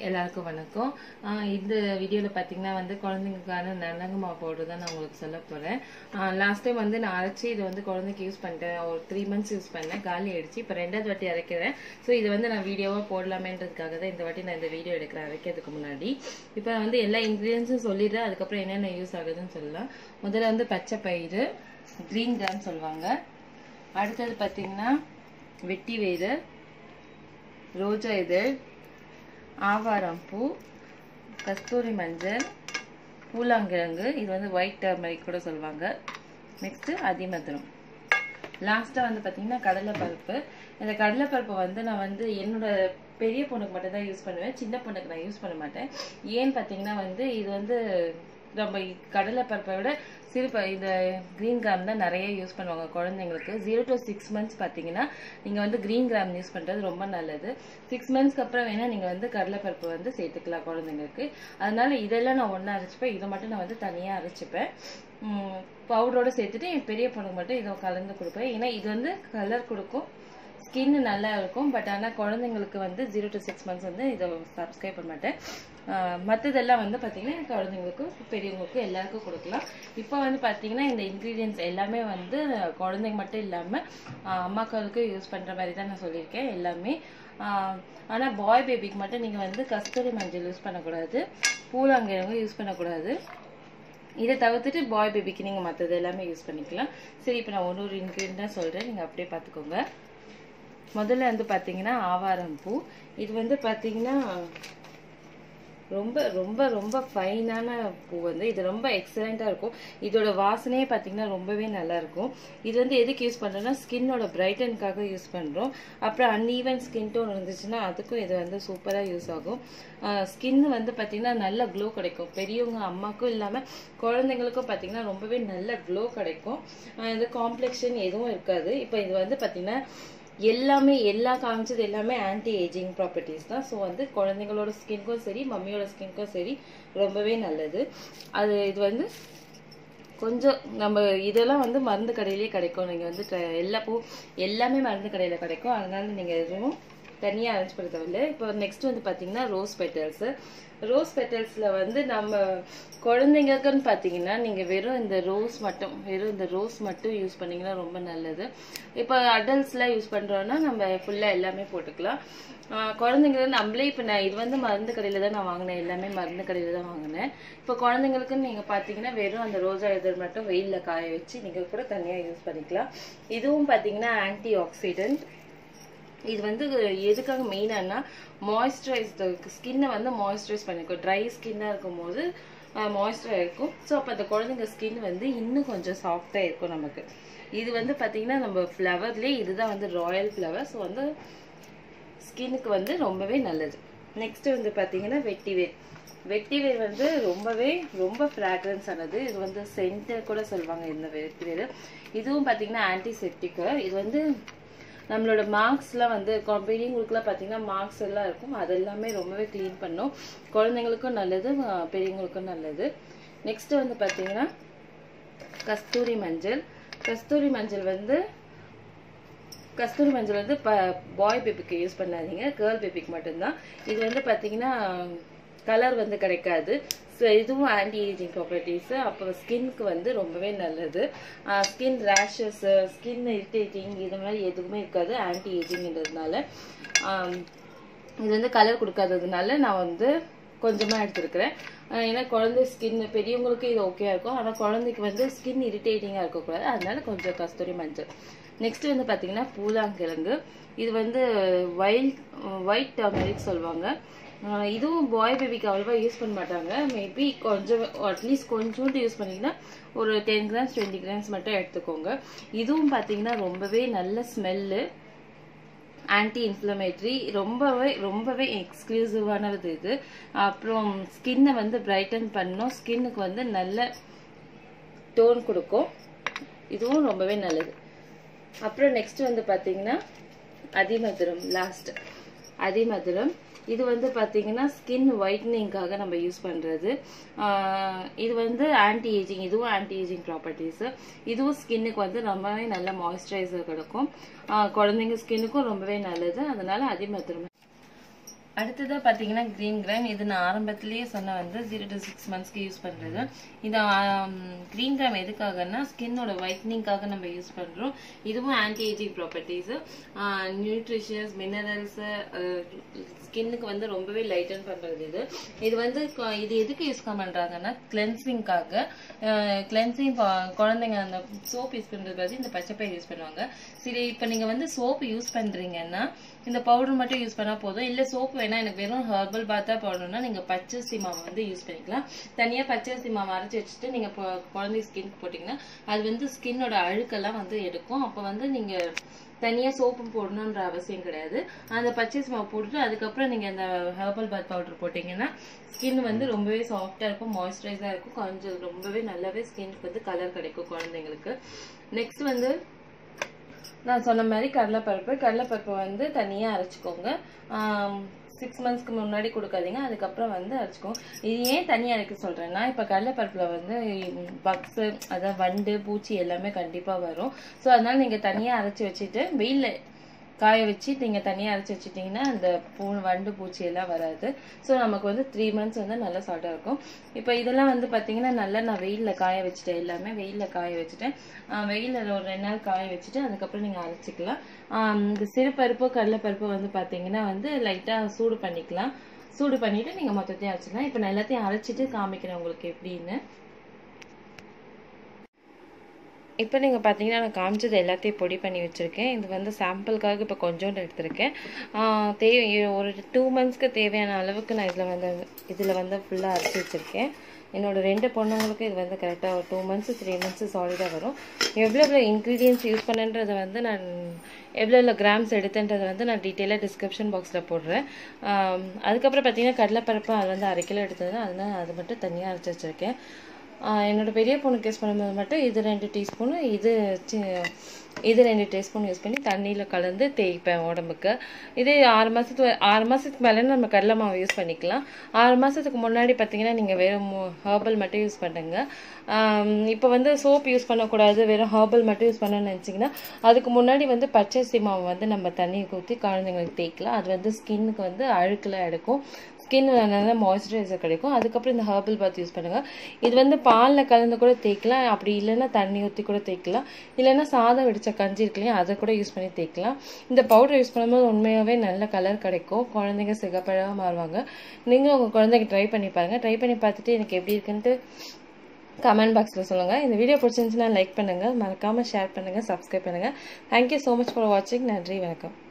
எல்லாருக்கும் வணக்கம் ஆஹ் இந்த வீடியோவில் பார்த்தீங்கன்னா வந்து குழந்தைங்களுக்கான நலங்கு மாவு பவுடர் தான் நான் உங்களுக்கு சொல்ல போகிறேன் லாஸ்ட் டைம் வந்து நான் அரைச்சி இதை வந்து குழந்தைக்கு யூஸ் பண்ணிட்டேன் ஒரு த்ரீ மந்த்ஸ் யூஸ் பண்ணேன் காலி ஆயிடுச்சு இப்போ ரெண்டாவது வாட்டி அரைக்கிறேன் ஸோ இது வந்து நான் வீடியோவாக போடலாமேன்றதுக்காக தான் இந்த வாட்டி நான் இந்த வீடியோ எடுக்கிறேன் அரைக்கிறதுக்கு முன்னாடி இப்போ நான் வந்து எல்லா இன்க்ரீடியன்ஸும் சொல்லிடுறேன் அதுக்கப்புறம் என்னென்ன யூஸ் ஆகுதுன்னு சொல்லலாம் முதல்ல வந்து பச்சை பயிறு க்ரீன் கிராம் சொல்லுவாங்க அடுத்தது பார்த்தீங்கன்னா வெட்டி வேறு ரோஜா இதழ் ஆவாரம் பூ கஸ்தூரி மஞ்சள் பூலாங்கிழங்கு இது வந்து ஒயிட் டர்மரிக் கூட சொல்லுவாங்க நெக்ஸ்ட்டு அதிமதுரம் லாஸ்ட்டாக வந்து பார்த்தீங்கன்னா கடலைப்பருப்பு இந்த கடலைப்பருப்பை வந்து நான் வந்து என்னோட பெரிய பொண்ணுக்கு மட்டும் தான் யூஸ் பண்ணுவேன் சின்ன பொண்ணுக்கு நான் யூஸ் பண்ண மாட்டேன் ஏன்னு பார்த்தீங்கன்னா வந்து இது வந்து நம்ம கடலைப்பருப்பை விட சிறு ப இந்த க்ரீன் கிராம் தான் நிறைய யூஸ் பண்ணுவாங்க குழந்தைங்களுக்கு ஜீரோ டு சிக்ஸ் மந்த்ஸ் பார்த்தீங்கன்னா நீங்கள் வந்து க்ரீன் கிராம் யூஸ் பண்ணுறது ரொம்ப நல்லது சிக்ஸ் மந்த்ஸ்க்கு அப்புறம் வேணால் நீங்கள் வந்து கடலைப்பருப்பு வந்து சேர்த்துக்கலாம் குழந்தைங்களுக்கு அதனால இதெல்லாம் நான் ஒன்றா அரைச்சிப்பேன் இதை மட்டும் நான் வந்து தனியாக அரைச்சிப்பேன் பவுடரோடு சேர்த்துட்டு என் பெரிய பொண்ணுக்கு மட்டும் இதை கலந்து கொடுப்பேன் ஏன்னா இது வந்து கலர் கொடுக்கும் ஸ்கின் நல்லா இருக்கும் பட் ஆனால் குழந்தைங்களுக்கு வந்து ஜீரோ டு சிக்ஸ் மந்த்ஸ் வந்து இதை சப்ஸ்கிரைப் பண்ண மாட்டேன் மற்றதெல்லாம் வந்து பார்த்தீங்கன்னா குழந்தைங்களுக்கு பெரியவங்களுக்கு எல்லாருக்கும் கொடுக்கலாம் இப்போ வந்து பார்த்தீங்கன்னா இந்த இன்க்ரீடியன்ஸ் எல்லாமே வந்து குழந்தைங்க மட்டும் இல்லாமல் அம்மாக்களுக்கு யூஸ் பண்ணுற மாதிரி தான் நான் சொல்லியிருக்கேன் எல்லாமே ஆனால் பாய் பேபிக்கு மட்டும் நீங்கள் வந்து கஸ்தூரி மஞ்சள் யூஸ் பண்ணக்கூடாது பூலாங்கிழங்கு யூஸ் பண்ணக்கூடாது இதை தவிர்த்துட்டு பாய் பேபிக்கு நீங்கள் மற்றது எல்லாமே யூஸ் பண்ணிக்கலாம் சரி இப்போ நான் ஒன்று ஒரு இன்க்ரீடியன்ட் சொல்கிறேன் நீங்கள் அப்படியே பார்த்துக்கோங்க முதல்ல வந்து பார்த்தீங்கன்னா ஆவாரம் பூ இது வந்து பார்த்தீங்கன்னா ரொம்ப ரொம்ப ரொம்ப ஃபைனான பூ வந்து இது ரொம்ப எக்ஸலண்ட்டாக இருக்கும் இதோட வாசனையே பார்த்தீங்கன்னா ரொம்பவே நல்லா இருக்கும் இது வந்து எதுக்கு யூஸ் பண்ணுறோம்னா ஸ்கின்னோட பிரைட்டனுக்காக யூஸ் பண்ணுறோம் அப்புறம் அன்ஈவன் ஸ்கின் டோன் இருந்துச்சுன்னா அதுக்கும் இது வந்து சூப்பராக யூஸ் ஆகும் ஸ்கின் வந்து பார்த்தீங்கன்னா நல்ல க்ளோ கிடைக்கும் பெரியவங்க அம்மாக்கும் இல்லாமல் குழந்தைங்களுக்கும் பார்த்தீங்கன்னா ரொம்பவே நல்ல க்ளோ கிடைக்கும் இது காம்ப்ளெக்ஷன் எதுவும் இருக்காது இப்போ இது வந்து பார்த்தீங்கன்னா எல்லாமே எல்லா காமிச்சது எல்லாமே ஆன்டி ஏஜிங் ப்ராப்பர்ட்டிஸ் தான் ஸோ வந்து குழந்தைங்களோட ஸ்கின்க்கும் சரி மம்மியோட ஸ்கின்க்கும் சரி ரொம்பவே நல்லது அது இது வந்து கொஞ்சம் நம்ம இதெல்லாம் வந்து மருந்து கடையிலேயே கிடைக்கும் நீங்கள் வந்து எல்லா பூ எல்லாமே மருந்து கடையில் கிடைக்கும் அதனால நீங்கள் எதுவும் தனியாக அரேஞ்ச் பண்ண தேவையில்லை இப்போ நெக்ஸ்ட் வந்து பார்த்தீங்கன்னா ரோஸ் பெட்டல்ஸு ரோஸ் பெட்டல்ஸில் வந்து நம்ம குழந்தைங்களுக்குன்னு பார்த்தீங்கன்னா நீங்கள் வெறும் இந்த ரோஸ் மட்டும் வெறும் இந்த ரோஸ் மட்டும் யூஸ் பண்ணிங்கன்னா ரொம்ப நல்லது இப்போ அடல்ட்ஸ்லாம் யூஸ் பண்ணுறோன்னா நம்ம ஃபுல்லாக எல்லாமே போட்டுக்கலாம் குழந்தைங்க நம்மளே இப்போ நான் இது வந்து மருந்து கடையில் தான் நான் வாங்கினேன் எல்லாமே மருந்து கடையில் தான் வாங்கினேன் இப்போ குழந்தைங்களுக்குன்னு நீங்கள் பார்த்தீங்கன்னா வெறும் அந்த ரோஜா இதழ் மட்டும் வெயிலில் காய வச்சு நீங்கள் கூட தனியாக யூஸ் பண்ணிக்கலாம் இதுவும் பார்த்தீங்கன்னா ஆன்டி ஆக்சிடென்ட் இது வந்து எதுக்காக மெயினானா மாய்ஸ்சரைஸ் ஸ்கின்னை வந்து மாய்ஸ்சரைஸ் பண்ணிக்கும் ட்ரை ஸ்கின்னாக இருக்கும் போது மாய்ஸ்சராக இருக்கும் ஸோ அப்போ அந்த குழந்தைங்க ஸ்கின் வந்து இன்னும் கொஞ்சம் சாஃப்டாக இருக்கும் நமக்கு இது வந்து பார்த்தீங்கன்னா நம்ம ஃப்ளவர்லேயே இதுதான் வந்து ராயல் ஃப்ளவர் ஸோ வந்து ஸ்கின்னுக்கு வந்து ரொம்பவே நல்லது நெக்ஸ்ட் வந்து பார்த்தீங்கன்னா வெட்டிவேர் வெட்டிவேர் வந்து ரொம்பவே ரொம்ப ஃப்ராக்ரன்ஸ் ஆனது இது வந்து சென்டர் கூட சொல்லுவாங்க இந்த வெட்டிவேர் இதுவும் பார்த்தீங்கன்னா ஆன்டிசெப்டிக்கு இது வந்து நம்மளோட மார்க்ஸ்லாம் வந்து பெரியவங்களுக்குலாம் பார்த்தீங்கன்னா மார்க்ஸ் எல்லாம் இருக்கும் அதெல்லாமே ரொம்பவே க்ளீன் பண்ணும் குழந்தைங்களுக்கும் நல்லது பெரியவங்களுக்கும் நல்லது நெக்ஸ்ட் வந்து பார்த்தீங்கன்னா கஸ்தூரி மஞ்சள் கஸ்தூரி மஞ்சள் வந்து கஸ்தூரி மஞ்சள் வந்து ப பாய் பேபிக்கு யூஸ் பண்ணாதீங்க கேர்ள் பேபிக்கு மட்டும்தான் இது வந்து பார்த்தீங்கன்னா கலர் வந்து கிடைக்காது ஸோ இதுவும் ஆன்டி ஏஜிங் ப்ராப்பர்ட்டிஸு அப்போ ஸ்கின்க்கு வந்து ரொம்பவே நல்லது ஸ்கின் ரேஷஸ்ஸு ஸ்கின் இரிட்டேட்டிங் இது மாதிரி எதுவுமே இருக்காது ஆன்டி ஏஜிங்கிறதுனால இது வந்து கலர் கொடுக்காததுனால நான் வந்து கொஞ்சமாக எடுத்துருக்கிறேன் ஏன்னா குழந்தை ஸ்கின் பெரியவங்களுக்கு இது ஓகே இருக்கும் ஆனால் குழந்தைக்கு வந்து ஸ்கின் இரிட்டேட்டிங்காக இருக்கக்கூடாது அதனால கொஞ்சம் கஸ்தூரி மஞ்சள் நெக்ஸ்ட் வந்து பார்த்தீங்கன்னா பூலாங்கிழங்கு இது வந்து வைல்ட் ஒயிட் டர்மரிக் சொல்லுவாங்க இதுவும் பாய் பேபிக்கு அவ்வளோவா யூஸ் பண்ண மாட்டாங்க மேபி கொஞ்சம் அட்லீஸ்ட் கொஞ்சோண்டு யூஸ் பண்ணிங்கன்னா ஒரு டென் கிராம்ஸ் டுவெண்ட்டி கிராம்ஸ் மட்டும் எடுத்துக்கோங்க இதுவும் பார்த்தீங்கன்னா ரொம்பவே நல்ல ஸ்மெல்லு ஆன்டி இன்ஃப்ளமேட்ரி ரொம்பவே ரொம்பவே எக்ஸ்க்ளூசிவானது இது அப்புறம் ஸ்கின்னை வந்து பிரைட்டன் பண்ணும் ஸ்கின்னுக்கு வந்து நல்ல டோன் கொடுக்கும் இதுவும் ரொம்பவே நல்லது அப்புறம் நெக்ஸ்ட் வந்து பார்த்தீங்கன்னா அதிமதுரம் லாஸ்ட் அதிமதுரம் இது வந்து பார்த்தீங்கன்னா ஸ்கின் ஒயிட்னிங்காக நம்ம யூஸ் பண்ணுறது இது வந்து ஆன்டி ஏஜிங் இதுவும் ஆன்டி ஏஜிங் ப்ராப்பர்ட்டிஸு இதுவும் ஸ்கின்னுக்கு வந்து ரொம்பவே நல்ல மாய்ஸ்சரைசர் கிடைக்கும் ஆஹ் குழந்தைங்க ஸ்கின்னுக்கும் ரொம்பவே நல்லது அதனால அதிமதுரம் அடுத்ததா பாத்தீங்கன்னா கிரீன் கிராம் இது நான் ஆரம்பத்திலேயே சொன்ன வந்து ஜீரோ டு சிக்ஸ் மந்த்ஸ்க்கு யூஸ் பண்றது இந்த கிரீன் கிராம் எதுக்காகன்னா ஸ்கின்னோட ஒயிட்னிங்காக நம்ம யூஸ் பண்றோம் இதுவும் anti ageing properties nutritious minerals ஸ்கின்னுக்கு வந்து ரொம்பவே லைட்டன் பண்றது இது இது வந்து கொ- இது எதுக்கு யூஸ் பண்றாங்கன்னா கிளென்சிங்காக கிளென்சிங் குழந்தைங்க அந்த சோப் யூஸ் பண்றது பதில் இந்த பச்சைப்பயிர் யூஸ் பண்ணுவாங்க சரி இப்போ நீங்க வந்து சோப் யூஸ் பண்றீங்கன்னா இந்த பவுடர் மட்டும் யூஸ் பண்ணா போதும் இல்ல சோப் வேணா எனக்கு வெறும் ஹெர்பல் பாத்தா போடணும்னா நீங்க பச்சரிசி மாவு வந்து யூஸ் பண்ணிக்கலாம் தனியா பச்சரிசி மாவு அரைச்சு வச்சுட்டு நீங்க பொ- குழந்தை ஸ்கின் போட்டீங்கன்னா அது வந்து ஸ்கின்னோட அழுக்கெல்லாம் வந்து எடுக்கும் அப்ப வந்து நீங்க தனியா சோப்பு போடணுன்ற அவசியம் கிடையாது அந்த பச்சரிசி மாவு போட்டுட்டு அதுக்கப்புறம் நீங்க அந்த ஹெர்பல் பாத் பவுடர் போட்டீங்கன்னா ஸ்கின் வந்து ரொம்பவே சாஃப்டா இருக்கும் மாய்ஸ்சரைஸா இருக்கும் கொஞ்சம் ரொம்பவே நல்லாவே ஸ்கின்க்கு வந்து கலர் கிடைக்கும் குழந்தைங்களுக்கு நெக்ஸ்ட் வந்து நான் சொன்ன மாதிரி கடலைப்பருப்பு கடலைப்பருப்பை வந்து தனியாக அரைச்சிக்கோங்க சிக்ஸ் மந்த்ஸ்க்கு முன்னாடி கொடுக்காதீங்க அதுக்கப்புறம் வந்து அரைச்சிக்கோங்க இது ஏன் தனியாக அரைக்க சொல்கிறேன்னா இப்போ கடலைப்பருப்பில் வந்து பக்ஸு அதாவது வண்டு பூச்சி எல்லாமே கண்டிப்பாக வரும் ஸோ அதனால நீங்கள் தனியாக அரைச்சி வச்சுட்டு வெயிலில் காய வச்சு நீங்கள் தனியாக அரைச்சி வச்சிட்டிங்கன்னா அந்த பூ வண்டு பூச்சி எல்லாம் வராது ஸோ நமக்கு வந்து த்ரீ மந்த்ஸ் வந்து நல்லா சாஃப்டாக இருக்கும் இப்போ இதெல்லாம் வந்து பார்த்தீங்கன்னா நல்லா நான் வெயிலில் காய வச்சுட்டேன் எல்லாமே வெயிலில் காய வச்சுட்டேன் வெயிலில் ஒரு ரெண்டு நாள் காய வச்சுட்டு அதுக்கப்புறம் நீங்கள் அரைச்சிக்கலாம் ஆஹ் இந்த சிறுபருப்பு கடலைப்பருப்பு வந்து பார்த்தீங்கன்னா வந்து லைட்டாக சூடு பண்ணிக்கலாம் சூடு பண்ணிட்டு நீங்கள் மொத்தத்தையும் அரைச்சிக்கலாம் இப்போ நான் எல்லாத்தையும் அரைச்சிட்டு காமிக்கிறேன் உங்களுக்கு எப்படின்னு இப்போ நீங்கள் பார்த்தீங்கன்னா நான் காமிச்சது எல்லாத்தையும் பொடி பண்ணி வச்சுருக்கேன் இது வந்து சாம்பிளுக்காக இப்போ கொஞ்சோண்டு எடுத்திருக்கேன் ஆஹ் தேவை ஒரு டூ மந்த்ஸ்க்கு தேவையான அளவுக்கு நான் இதில் வந்து இதில் வந்து ஃபுல்லாக அரைச்சி வச்சுருக்கேன் என்னோட ரெண்டு பொண்ணுங்களுக்கு இது வந்து கரெக்டாக ஒரு டூ மந்த்ஸ் த்ரீ மந்த்ஸ் சாலிடாக வரும் எவ்வளோ எவ்வளோ இன்க்ரீடியன்ஸ் யூஸ் பண்ணன்றதை வந்து நான் எவ்வளோ எவ்வளோ கிராம்ஸ் எடுத்தேன்றதை வந்து நான் டீட்டெயிலாக டிஸ்கிரிப்ஷன் பாக்ஸில் போடுறேன் ஆம், அதுக்கப்புறம் பார்த்தீங்கன்னா கடலைப்பருப்பு அது வந்து அரை கிலோ எடுத்தது அதனால் அது மட்டும் தனியாக அரைச்சி வச்சுருக்கேன் ஆஹ் என்னோட பெரிய பொண்ணுக்கு யூஸ் பண்ணும்போது மட்டும் இது ரெண்டு டீஸ்பூனு இது சி- இது ரெண்டு டீஸ்பூன் யூஸ் பண்ணி தண்ணியில் கலந்து தேய்ப்பேன் உடம்புக்கு இதே ஆறு மாதத்துக்கு ஆறு மாதத்துக்கு மேலே நம்ம கடலை மாவு யூஸ் பண்ணிக்கலாம் ஆறு மாதத்துக்கு முன்னாடி பார்த்தீங்கன்னா நீங்கள் வெறும் ஹேர்பல் மட்டும் யூஸ் பண்ணுங்க இப்போ வந்து சோப் யூஸ் பண்ணக்கூடாது வெறும் ஹேர்பல் மட்டும் யூஸ் பண்ணணும்னு நினச்சிங்கன்னா அதுக்கு முன்னாடி வந்து பச்சரிசி மாவு வந்து நம்ம தண்ணி ஊற்றி குழந்தைங்களுக்கு தேய்க்கலாம் அது வந்து ஸ்கின்னுக்கு வந்து அழுக்கெல்லாம் எடுக்கும் ஸ்கின்னில் நல்ல மாய்ஸ்சரைசர் கிடைக்கும் அதுக்கப்புறம் இந்த ஹெர்பல் பாத் யூஸ் பண்ணுங்க இது வந்து பாலில் கலந்து கூட தேய்க்கலாம் அப்படி இல்லைன்னா தண்ணி ஊற்றி கூட தேய்க்கலாம் இல்லைன்னா சாதம் வெடிச்ச கஞ்சி இருக்கு இல்லையா அதை கூட யூஸ் பண்ணி தேய்க்கலாம் இந்த பவுடர் யூஸ் பண்ணும்போது உண்மையாகவே நல்ல கலர் கிடைக்கும் குழந்தைங்க சிகப்பழகாக மாறுவாங்க நீங்கள் உங்கள் குழந்தைக்கு ட்ரை பண்ணி பாருங்க ட்ரை பண்ணி பார்த்துட்டு எனக்கு எப்படி இருக்குன்ட்டு கமெண்ட் பாக்ஸில் சொல்லுங்கள் இந்த வீடியோ பிடிச்சிருந்துச்சுன்னா லைக் பண்ணுங்கள் மறக்காமல் ஷேர் பண்ணுங்கள் சப்ஸ்கிரைப் பண்ணுங்கள் தேங்க்யூ ஸோ மச் ஃபார் வாட்சிங் நன்றி வணக்கம்